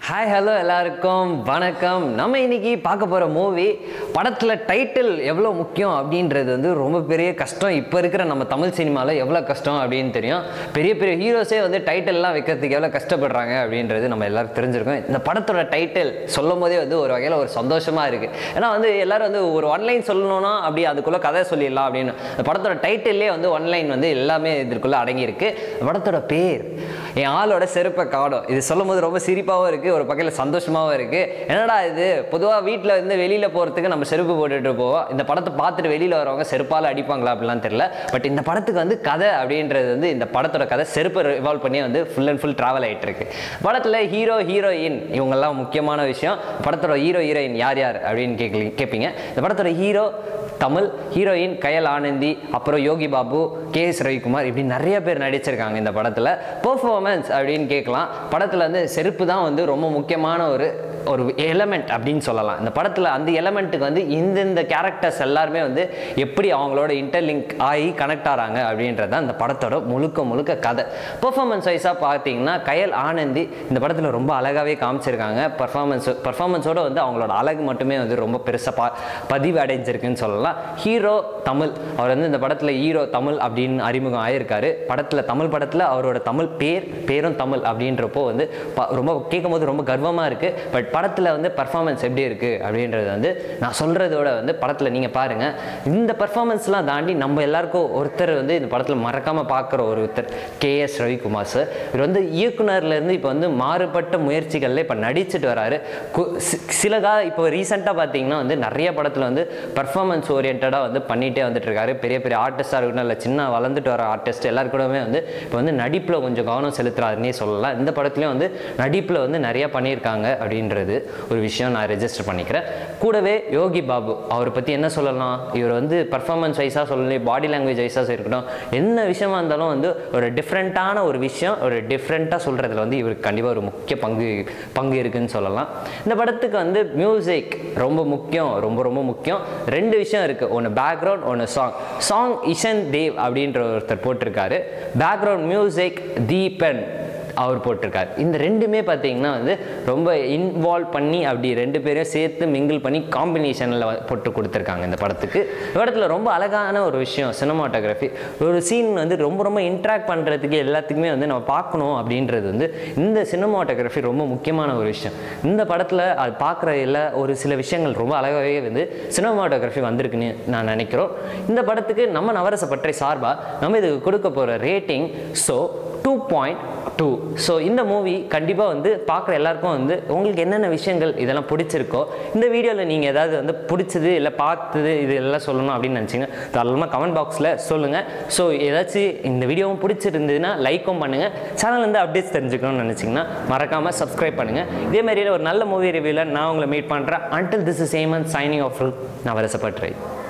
hi hello எல்லாருக்கும் வணக்கம் நம்ம இன்னைக்கு பார்க்க போகிற மூவி படத்தில் டைட்டில் எவ்வளோ முக்கியம் அப்படின்றது வந்து ரொம்ப பெரிய கஷ்டம் இப்போ இருக்கிற நம்ம தமிழ் சினிமாவில் எவ்வளோ கஷ்டம் அப்படின்னு தெரியும் பெரிய பெரிய ஹீரோஸே வந்து டைட்டில்லாம் வைக்கிறதுக்கு எவ்வளோ கஷ்டப்படுறாங்க அப்படின்றது நம்ம எல்லாரும் தெரிஞ்சிருக்கோம் இந்த படத்தோட டைட்டில் சொல்லும் போதே வந்து ஒரு வகையில் ஒரு சந்தோஷமாக இருக்குது ஏன்னா வந்து எல்லாரும் வந்து ஒரு ஒன்லைன் சொல்லணும்னா அப்படி அதுக்குள்ளே கதை சொல்லிடலாம் அப்படின்னு இந்த படத்தோட டைட்டில்லே வந்து ஒன்லைன் வந்து எல்லாமே இதுக்குள்ளே அடங்கியிருக்கு இந்த படத்தோட பேர் என் ஆளோட செருப்பை காடும் இது சொல்லும் போது ரொம்ப சிரிப்பாகவும் இருக்குது ஒரு பக்கத்தில் சந்தோஷமாகவும் இருக்குது என்னடா இது பொதுவாக வீட்டில் இருந்து வெளியில் போகிறதுக்கு நம்ம செருப்பு போட்டுட்டு போவோம் இந்த படத்தை பார்த்துட்டு வெளியில் வரவங்க செருப்பால் அடிப்பாங்களா அப்படிலாம் தெரியல பட் இந்த படத்துக்கு வந்து கதை அப்படின்றது வந்து இந்த படத்தோட கதை செருப்பை ரிவால்வ் பண்ணி வந்து ஃபுல் அண்ட் ஃபுல் ட்ராவல் ஆகிட்டு இருக்கு படத்தில் ஹீரோ ஹீரோயின் இவங்கெல்லாம் முக்கியமான விஷயம் படத்தோட ஹீரோ ஹீரோயின் யார் யார் அப்படின்னு கேட்கலி கேட்பீங்க இந்த படத்தோட ஹீரோ தமிழ் ஹீரோயின் கயல் ஆனந்தி அப்புறம் யோகி பாபு கே எஸ் ரவிக்குமார் இப்படி நிறைய பேர் நடிச்சிருக்காங்க இந்த படத்தில் பெர்ஃபார்மன்ஸ் அப்படின்னு கேட்கலாம் படத்தில் வந்து செருப்பு தான் வந்து ரொம்ப முக்கியமான ஒரு ஒரு எலமெண்ட் அப்படின்னு சொல்லலாம் இந்த படத்தில் அந்த எலமெண்ட்டுக்கு வந்து இந்தந்த கேரக்டர்ஸ் எல்லாருமே வந்து எப்படி அவங்களோட இன்டர்லிங்க் ஆகி கனெக்ட் ஆகிறாங்க அப்படின்றது தான் இந்த படத்தோட முழுக்க முழுக்க கதை பெர்ஃபார்மன்ஸ் வைஸாக பார்த்தீங்கன்னா கயல் ஆனந்தி இந்த படத்தில் ரொம்ப அழகாகவே காமிச்சிருக்காங்க பர்ஃபார்மன்ஸ் பர்ஃபார்மன்ஸோட வந்து அவங்களோட அழகு மட்டுமே வந்து ரொம்ப பெருசாக பா பதிவு அடைஞ்சிருக்குன்னு சொல்லலாம் ஹீரோ தமிழ் அவர் வந்து இந்த படத்தில் ஹீரோ தமிழ் அப்படின்னு அறிமுகம் ஆயிருக்காரு படத்தில் தமிழ் படத்தில் அவரோட தமிழ் பேர் பேரும் தமிழ் அப்படின்றப்போ வந்து ப- ரொம்ப கேட்கும் போது ரொம்ப கர்வமாக இருக்குது பட் படத்தில் வந்து பர்ஃபார்மன்ஸ் எப்படி இருக்குது அப்படின்றது வந்து நான் சொல்கிறதோட வந்து படத்தில் நீங்கள் பாருங்கள் இந்த பர்ஃபார்மன்ஸ்லாம் தாண்டி நம்ம எல்லாருக்கும் ஒருத்தர் வந்து இந்த படத்தில் மறக்காமல் பார்க்குற ஒருத்தர் கே எஸ் ரவிக்குமார் சார் இவர் வந்து இயக்குனர்லேருந்து இப்போ வந்து மாறுபட்ட முயற்சிகளில் இப்போ நடிச்சிட்டு வராரு கு- சி- சில கா இப்போ ரீசெண்டாக பார்த்தீங்கன்னா வந்து நிறைய படத்தில் வந்து பர்ஃபார்மன்ஸ் ஓரியன்டாக வந்து பண்ணிகிட்டே வந்துட்டு இருக்காரு பெரிய பெரிய ஆர்டிஸ்டாக இருக்கட்டும் இல்லை சின்ன வளர்ந்துட்டு வர ஆர்டிஸ்ட் எல்லாரு கூடவே வந்து இப்போ வந்து நடிப்பில் கொஞ்சம் கவனம் செலுத்துறாருன்னே சொல்லலாம் இந்த படத்துலையும் வந்து நடிப்பில் வந்து நிறைய பண்ணியிருக்காங்க அப்படின்றது ஒரு விஷயம் நான் ரெஜிஸ்டர் பண்ணிக்கிறேன் கூடவே யோகி பாபு அவரை பற்றி என்ன சொல்லலாம் இவர் வந்து பர்ஃபார்மன்ஸ் வைஸாக சொல்லலாம் பாடி லாங்குவேஜ் வைஸாக இருக்கட்டும் என்ன விஷயமா இருந்தாலும் வந்து ஒரு டிஃப்ரெண்ட்டான ஒரு விஷயம் ஒரு டிஃப்ரெண்ட்டாக சொல்கிறதுல வந்து இவருக்கு கண்டிப்பாக ஒரு முக்கிய பங்கு பங்கு இருக்குன்னு சொல்லலாம் இந்த படத்துக்கு வந்து மியூசிக் ரொம்ப முக்கியம் ரொம்ப ரொம்ப முக்கியம் ரெண்டு விஷயம் இருக்குது ஒன்று பேக்ரவுண்ட் ஒன்று சாங் சாங் இஷன் தேவ் அப்படின்ற ஒருத்தர் போட்டிருக்காரு பேக்ரவுண்ட் மியூசிக் தீபன் அவர் போட்டிருக்காரு இந்த ரெண்டுமே பார்த்தீங்கன்னா வந்து ரொம்ப இன்வால்வ் பண்ணி அப்படி ரெண்டு பேரையும் சேர்த்து மிங்கிள் பண்ணி காம்பினேஷனில் போட்டு கொடுத்துருக்காங்க இந்த படத்துக்கு இந்த படத்தில் ரொம்ப அழகான ஒரு விஷயம் சினிமாட்டோகிராஃபி ஒரு சீன் வந்து ரொம்ப ரொம்ப இன்ட்ராக்ட் பண்ணுறதுக்கு எல்லாத்துக்குமே வந்து நம்ம பார்க்கணும் அப்படின்றது வந்து இந்த சினிமாட்டோகிராஃபி ரொம்ப முக்கியமான ஒரு விஷயம் இந்த படத்தில் அது பார்க்குற எல்லா ஒரு சில விஷயங்கள் ரொம்ப அழகாகவே வந்து சினிமாட்டோகிராஃபி வந்திருக்குன்னு நான் நினைக்கிறோம் இந்த படத்துக்கு நம்ம நவரச பற்றி சார்பாக நம்ம இதுக்கு கொடுக்க போகிற rating so two point two so இந்த மூவி கண்டிப்பாக வந்து பார்க்குற எல்லாருக்கும் வந்து உங்களுக்கு என்னென்ன விஷயங்கள் இதெல்லாம் பிடிச்சிருக்கோ இந்த வீடியோவில் நீங்கள் ஏதாவது வந்து பிடிச்சது இல்லை பார்த்தது இது எல்லாம் சொல்லணும் அப்படின்னு நினச்சிங்க தாராளமாக கமெண்ட் பாக்ஸில் சொல்லுங்கள் ஸோ ஏதாச்சும் இந்த வீடியோவும் பிடிச்சிருந்ததுன்னா லைக்கும் பண்ணுங்கள் சேனல்லேருந்து அப்டேட்ஸ் தெரிஞ்சுக்கணும்னு நினச்சிங்கன்னா மறக்காமல் சப்ஸ்கிரைப் பண்ணுங்கள் இதே மாதிரியில் ஒரு நல்ல மூவி ரிவ்யூவில் நான் உங்களை மீட் பண்ணுறேன் அன்டில் திஸ் இஸ் சேமன் சைனிங் ஆஃப் நான் வரசப்பட்டுரை